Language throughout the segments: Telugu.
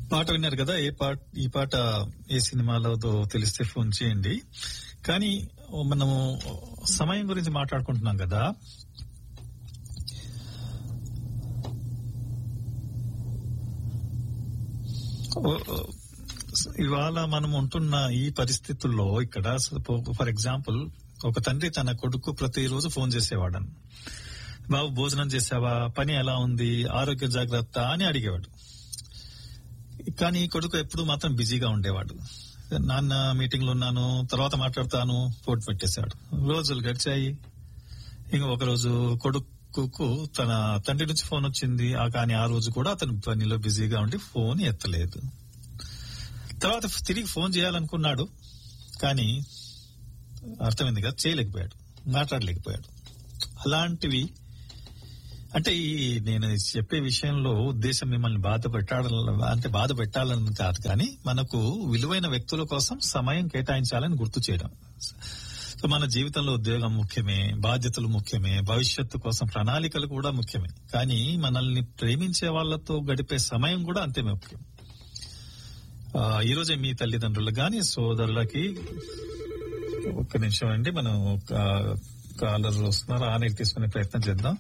పాట విన్నారు కదా ఏ పాట ఈ పాట ఏ సినిమాలో తెలిస్తే ఫోన్ చేయండి కానీ మనము సమయం గురించి మాట్లాడుకుంటున్నాం కదా ఓ- ఓ, ఇవాళ మనం ఉంటున్న ఈ పరిస్థితుల్లో ఇక్కడ ఫర్ ఎగ్జాంపుల్ ఒక తండ్రి తన కొడుకు ప్రతిరోజు ఫోన్ చేసేవాడు బాబు భోజనం చేసావా పని ఎలా ఉంది ఆరోగ్య జాగ్రత్త అని అడిగేవాడు కానీ ఈ కొడుకు ఎప్పుడు మాత్రం బిజీగా ఉండేవాడు నాన్న మీటింగ్ లో ఉన్నాను తర్వాత మాట్లాడతాను ఫోన్ పెట్టేశాడు రోజులు గడిచాయి ఇంక ఒక రోజు కొడుకుకు తన తండ్రి నుంచి ఫోన్ వచ్చింది ఆ కానీ ఆ రోజు కూడా అతను పనిలో బిజీగా ఉండి ఫోన్ ఎత్తలేదు తర్వాత తిరిగి ఫోన్ చేయాలనుకున్నాడు కానీ అర్థమైంది కదా చేయలేకపోయాడు మాట్లాడలేకపోయాడు అలాంటివి అంటే ఈ నేను చెప్పే విషయంలో ఉద్దేశం మిమ్మల్ని బాధ పెట్టాలని అంటే బాధ పెట్టాలని కాదు కానీ మనకు విలువైన వ్యక్తుల కోసం సమయం కేటాయించాలని గుర్తు చేయడం సో మన జీవితంలో ఉద్యోగం ముఖ్యమే బాధ్యతలు ముఖ్యమే భవిష్యత్తు కోసం ప్రణాళికలు కూడా ముఖ్యమే కానీ మనల్ని ప్రేమించే వాళ్ళతో గడిపే సమయం కూడా అంతే ముఖ్యం ఆ, ఈ రోజే మీ తల్లిదండ్రులు గాని సోదరులకి ఒక్క నిమిషం అండి మనం కాలర్ వస్తున్నారు ఆనకి తీసుకునే ప్రయత్నం చేద్దాం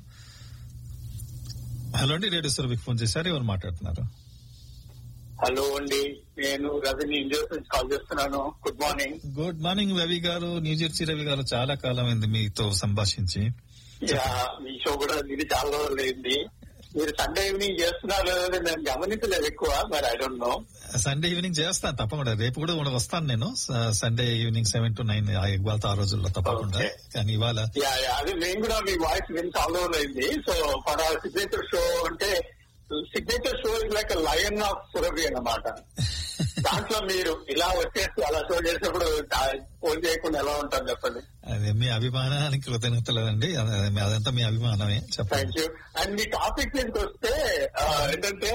హలో అండి రేడియో సర్వీకి ఫోన్ చేశారు ఎవరు మాట్లాడుతున్నారు హలో అండి నేను రవిని ఇండియా నుంచి కాల్ చేస్తున్నాను good morning good morning Ravi garu New Jersey Ravi గారు చాలా కాలం అయింది మీతో సంభాషించి యా, మీ షో కూడా ఇది చాలా రోజులు అయింది మీరు సండే ఈవినింగ్ చేస్తున్నారు లేదో నేను గమనించలేదు ఎక్కువ మరి I don't know Sunday evening చేస్తాను తప్పకుండా రేపు కూడా కూడా వస్తాను నేను స- Sunday evening seven to nine ఇవాళ ఆ రోజుల్లో తప్పకుండా Okay. కానీ ఇవాళ యా యా, అది నేను కూడా మీ వాయిస్ విని చాలా రోజులు అయింది సో ఫర్ సిగ్నేచర్ షో అంటే signature show is like lion of Surabhi అన్నమాట దాంట్లో మీరు ఇలా వచ్చేసి అలా షో చేసినప్పుడు ఫోన్ చేయకుండా ఎలా ఉంటారు చెప్పండి అదే మీ అభిమానానికి కృతజ్ఞతలేదండి అదే- అదంతా మీ అభిమానమే థ్యాంక్ చెప్పండి యూ అండ్ మీ టాపిక్ మీదకి వస్తే ఆ, ఏంటంటే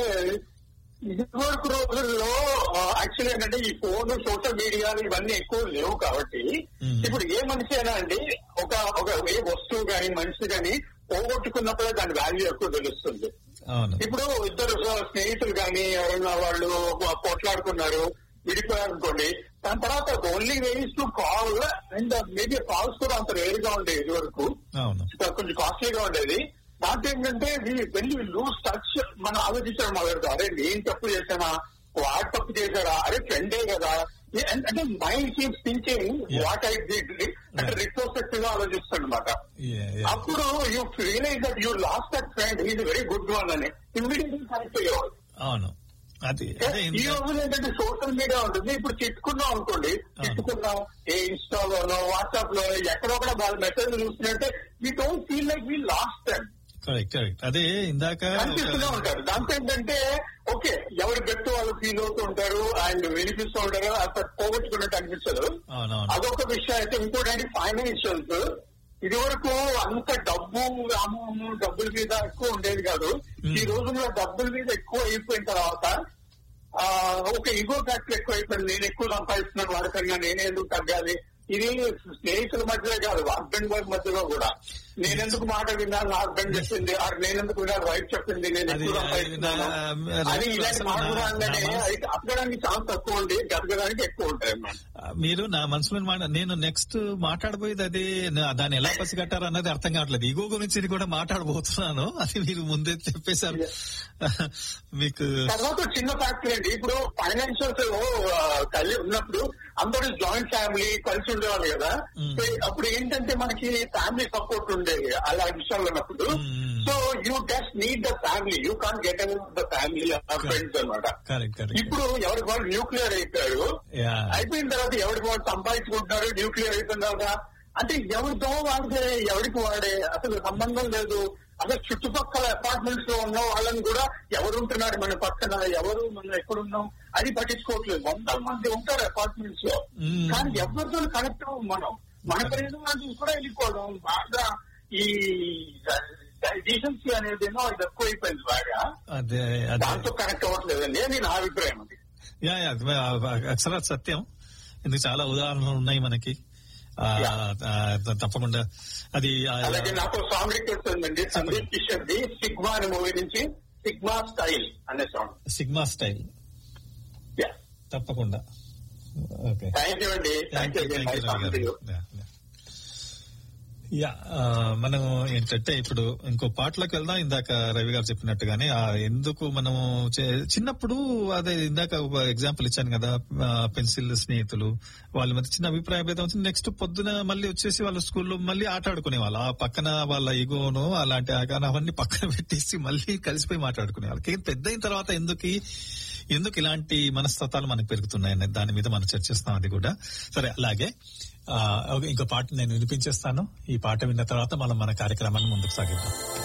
ఇదివరకు రోజుల్లో యాక్చువల్లీ ఏంటంటే ఈ ఫోన్ సోషల్ మీడియా ఇవన్నీ ఎక్కువ లేవు కాబట్టి మ్మ్. ఇప్పుడు ఏ మనిషి అయినా అండి ఒక ఒక ఏ వస్తువు గాని మనిషి గాని పోగొట్టుకున్నప్పుడే దాని వాల్యూ ఎక్కువ తెలుస్తుంది అవును ఇప్పుడు ఇద్దరు స్నేహితులు కానీ ఎవరైనా వాళ్ళు పోట్లాడుకున్నారు విడిపోయారు అనుకోండి దాని తర్వాత only ways to call and maybe calls కూడా అంత రేరుగా ఉండేది ఇది వరకు అవును కొంచెం కాస్ట్లీగా ఉండేది దాంట్లో ఏంటంటే వెళ్ళి లూజ్ టచ్ మనం ఆలోచించడం మొదలు అరే నేను తప్పు చేశానా వాడు తప్పు చేశాడా అరే ఫ్రెండే కదా ఏ- అం- అంటే mind keeps thinking Yeah. What I did అంటే Yeah. రిట్రోస్పెక్టివ్ గా ఆలోచిస్తాడు అనమాట Yeah, yeah. అప్పుడు you realise that you lost that friend is very good one అని ఇమ్మీడియట్లీ కనెక్ట్ అయ్యేవాడు అవును అది అదే ఈ ఇంత- రోజులు ఏంటంటే సోషల్ మీడియా ఉంటుంది ఇప్పుడు తిట్టుకున్నాం అనుకోండి తిట్టుకున్నాం ఏ ఇన్స్టాలోనో వాట్సాప్ లో ఎక్కడో కూడా వాళ్ళ మెసేజ్ చూస్తున్నట్టే we don't feel like we lost time correct correct అదే ఇందాక కనిపిస్తూనే ఉంటారు దాంతో ఏంటంటే ఓకే ఎవరి వ్యక్తి వాళ్ళు ఫీల్ అవుతూ ఉంటారు అండ్ వినిపిస్తూ ఉంటారు అసలు పోగొట్టుకున్నట్టు అనిపించదు అవునవును అదొక విషయం అయితే ఇంకోటి ఫైనాన్షియల్స్ ఇది వరకు అంత డబ్బు అమ్మము డబ్బుల మీద ఎక్కువ ఉండేది కాదు Hmm. ఈ రోజుల్లో డబ్బుల మీద ఎక్కువ అయిపోయిన తర్వాత ఆ, ఒక ఈగో ఫ్యాక్టర్ ఎక్కువ అయిపోయింది నేను ఎక్కువ సంపాదిస్తున్నాను వాడికన్నా నేనే ఎందుకు తగ్గాలి ఇది స్నేహితుల మధ్యలో కాదు హస్బెండ్ వైఫ్ మధ్యలో కూడా నేనెందుకు మాట విన్నాను నా హస్బెండ్ చెప్పింది ఆర్ నేనెందుకు విన్నాను వైఫ్ చెప్పింది నేను అది- ఎక్కువ అది సంపాదిస్తున్నాను నా- అది ఇలాంటి అసలు మాట నా- కూడా అనగానే నా మనసు- అది అప్పడానికి ఛాన్స్ తక్కువ ఉంది గతగడానికి ఎక్కువ ఉంటాయి అన్నమాట మీరు నా మనసులో మాట నేను నెక్స్ట్ మాట్లాడబోయేది అదే నా- దాన్ని ఎలా పసిగట్టారు అన్నది అర్థం కావట్లేదు ఈగో గురించి నేను కూడా మాట్లాడబోతున్నాను అది మీరు ముందే చెప్పేశారు మీకు తర్వాత చిన్న ఫ్యాక్టరీ అండి ఇప్పుడు ఫైనాన్షియల్స్ కలిసి ఉన్నప్పుడు అందరూ జాయింట్ ఫ్యామిలీ కలిసి ఉండేవాళ్ళు కదా Mm. సో అప్పుడు ఏంటంటే మనకి ఫ్యామిలీ సపోర్ట్ ఉండేది అలా విషయాలు ఉన్నప్పుడు Mm. So you just need the family you can get on the family friends అనమాట కరెక్ట్ కరెక్ట్ ఇప్పుడు ఎవరికి వాళ్ళు న్యూక్లియర్ అయిపోయారు యా అయిపోయిన తర్వాత ఎవరికి వాళ్ళు సంపాదించుకుంటున్నారు న్యూక్లియర్ అయిపోయిన తర్వాత అంటే ఎవరితో వాడితే ఎవరికి వాడే అసలు సంబంధం లేదు అసలు చుట్టుపక్కల అపార్ట్మెంట్స్ లో ఉన్న వాళ్ళని కూడా ఎవరు ఉంటున్నారు మన పక్కన ఎవరు మనం ఎక్కడున్నాం అది పట్టించుకోవట్లేదు వందల మంది ఉంటారు అపార్ట్మెంట్స్ లో మ్మ్. కానీ ఎవరితో కనెక్ట్ అవ్వం మనం మన ప్రయోజనాలు కూడా వెళ్ళిపోవడం బాగా ఈ డీసెన్సీ అనేది ఏమో ఇది ఎక్కువ అయిపోయింది బాగా అదే అదే దాంతో కనెక్ట్ అవ్వట్లేదండి అని నా అభిప్రాయం అది యా యా అది అక్షరాత్ సత్యం ఇందుకు చాలా ఉదాహరణలు ఉన్నాయి మనకి ఆ, ఆ, తప్పకుండా అది ఆ, అలాగే నాకు సాంగ్ రిక్వెస్ట్ ఉందండి సందీప్ కిషోర్ ది సిగ్మా అనే మూవీ నుంచి సిగ్మా స్టైల్ అనే సాంగ్ సిగ్మా స్టైల్ తప్పకుండా ఓకే థ్యాంక్ యూ అండి thank you thank you Ravi garu yeah మనం ఏంటంటే ఇప్పుడు ఇంకో పాటలోకి వెళ్దాం ఇందాక రవి గారు చెప్పినట్టుగానే ఆ ఎందుకు మనము చే- చిన్నప్పుడు అదే ఇందాక ఒక ఎగ్జాంపుల్ ఇచ్చాను కదా పెన్సిల్ స్నేహితులు వాళ్ళ మధ్య చిన్న అభిప్రాయ భేదం వచ్చింది నెక్స్ట్ పొద్దున మళ్ళీ వచ్చేసి వాళ్ళ స్కూల్లో మళ్ళీ ఆట ఆడుకునే వాళ్ళు ఆ పక్కన వాళ్ళ ఈగోను అలాంటి ఆగాను అవన్నీ పక్కన పెట్టేసి మళ్ళీ కలిసిపోయి మాట్లాడుకునే వాళ్ళు కానీ పెద్ద అయిన తర్వాత ఎందుకు ఈ- ఎందుకు ఇలాంటి మనస్తత్వాలు మనకు పెరుగుతున్నాయనే దాని మీద మనం చర్చిస్తాం అది కూడా సరే అలాగే ఆ, ఒక- ఇంకో పాట నేను వినిపించేస్తాను ఈ పాట విన్న తర్వాత మనం మన కార్యక్రమాన్ని ముందుకు సాగిద్దాం